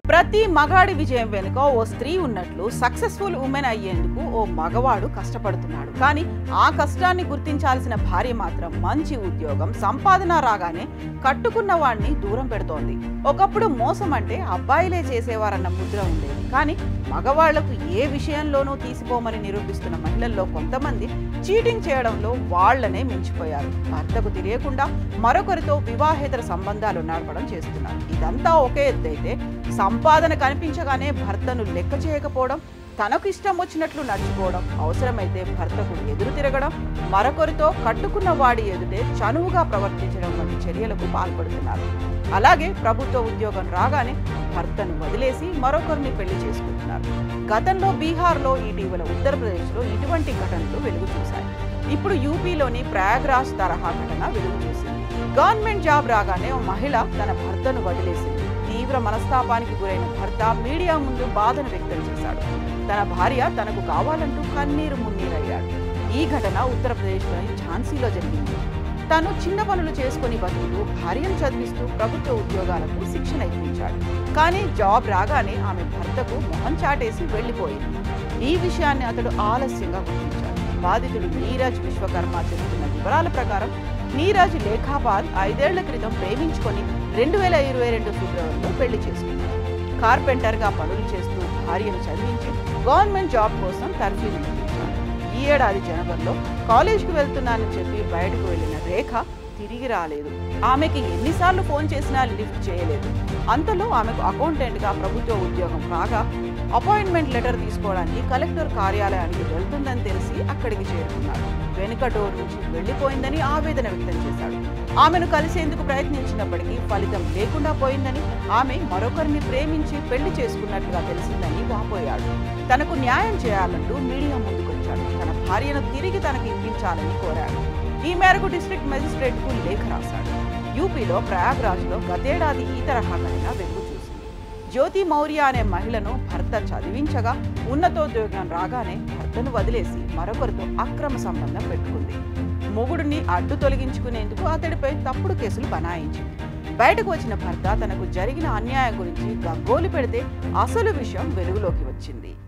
ప్రతి మగాడి విజయం వెనుక ఓ స్త్రీ ఉన్నట్లు సక్సెస్ఫుల్ ఉమెన్ అయ్యేందుకు ఓ మగవాడు కష్టపడుతున్నాడు కానీ ఆ కష్టాన్ని గుర్తించాల్సిన భార్య మాత్రం మంచి ఉద్యోగం సంపాదన రాగానే కట్టుకున్న వాడిని దూరం పెడుతోంది ఒకప్పుడు మోసం అంటే అబ్బాయిలే చేసేవారన్న ముద్ర ఉండేది కానీ మగవాళ్లకు ఏ విషయంలోనూ తీసిపోమని నిరూపిస్తున్న మహిళల్లో కొంతమంది చీటింగ్ చేయడంలో వాళ్లనే మించిపోయారు భర్తకు తెలియకుండా మరొకరితో వివాహేతర సంబంధాలు నడపడం చేస్తున్నారు ఇదంతా ఒకే ఎత్తు అయితే సంపాదన కనిపించగానే భర్తను లెక్క చేయకపోవడం తనకు ఇష్టం వచ్చినట్లు నడుచుకోవడం అవసరమైతే భర్తకు ఎదురు తిరగడం మరొకరితో కట్టుకున్న వాడి ఎదుటే చనువుగా ప్రవర్తించడం వంటి చర్యలకు పాల్పడుతున్నారు అలాగే ప్రభుత్వ ఉద్యోగం రాగానే భర్తను వదిలేసి మరొకరిని పెళ్లి చేసుకుంటున్నారు గతంలో బీహార్లో ఇటీవల ఉత్తరప్రదేశ్లో ఇటువంటి ఘటనలు వెలుగు చూశాయి ఇప్పుడు యూపీలోని ప్రయాగ్రాజ్ తరహా ఘటన వెలుగు చూసింది గవర్నమెంట్ జాబ్ రాగానే ఓ మహిళ తన భర్తను వదిలేసింది తీవ్ర మనస్తాపానికి గురైన భర్త మీడియా ముందు బాధను వ్యక్తం చేశాడు తన భార్య తనకు కావాలంటూ కన్నీరు మున్నీరయ్యాడు ఈ ఘటన ఉత్తరప్రదేశ్లోని ఝాన్సీలో జరిగింది తను చిన్న పనులు చేసుకుని బతుకుతూ భార్యను చదివిస్తూ ప్రభుత్వ ఉద్యోగాలకు శిక్షణ ఇప్పించాడు కానీ జాబ్ రాగానే ఆమె భర్తకు మొహం చాటేసి వెళ్ళిపోయింది ఈ విషయాన్ని అతడు ఆలస్యంగా గుర్తించాడు బాధితుడు నీరజ్ విశ్వకర్మ చెబుతున్న వివరాల ప్రకారం నీరజ్ లేఖాపాల్ ఐదేళ్ల క్రితం ప్రేమించుకొని రెండు వేల ఇరవై రెండు ఫిబ్రవరిలో పెళ్లి చేసుకున్నాడు కార్పెంటర్గా పనులు చేస్తూ భార్యను చదివించి గవర్నమెంట్ జాబ్ కోసం తర్ఫీదు ఇప్పించాడు ఈ ఏడాది జనవరిలో కాలేజ్కి వెళ్తున్నానని చెప్పి బయటకు వెళ్ళిన రేఖ తిరిగి రాలేదు ఆమెకి ఎన్నిసార్లు ఫోన్ చేసినా లిఫ్ట్ చేయలేదు అంతలో ఆమెకు అకౌంటెంట్గా ప్రభుత్వ ఉద్యోగం రాగా అపాయింట్మెంట్ లెటర్ తీసుకోవడానికి కలెక్టర్ కార్యాలయానికి వెళ్తుందని తెలిసి అక్కడికి చేరుకున్నాడు వెనుక డోర్ నుంచి వెళ్లిపోయిందని ఆవేదన వ్యక్తం చేశాడు ఆమెను కలిసేందుకు ప్రయత్నించినప్పటికీ ఫలితం లేకుండా పోయిందని ఆమె మరొకరిని ప్రేమించి పెళ్లి చేసుకున్నట్లుగా తెలిసిందని వాపోయాడు తనకు న్యాయం చేయాలంటూ మీడియా ముందుకొచ్చాడు తన భార్యను తిరిగి తనకి ఇప్పించాలని కోరాడు ఈ మేరకు డిస్ట్రిక్ట్ మెజిస్ట్రేట్కు లేఖ రాశాడు యూపీలో ప్రయాగ్రాజ్లో గతేడాది ఈ తరహా ఘటన వెలుగు చూసింది జ్యోతి మౌర్య అనే మహిళను భర్త చదివించగా ఉన్నతోద్యోగం రాగానే భర్తను వదిలేసి మరొకరితో అక్రమ సంబంధం పెట్టుకుంది మొగుడిని అడ్డు తొలగించుకునేందుకు అతడిపై తప్పుడు కేసులు బనాయించింది బయటకు వచ్చిన భర్త తనకు జరిగిన అన్యాయం గురించి గగ్గోలు పెడితే అసలు విషయం వెలుగులోకి వచ్చింది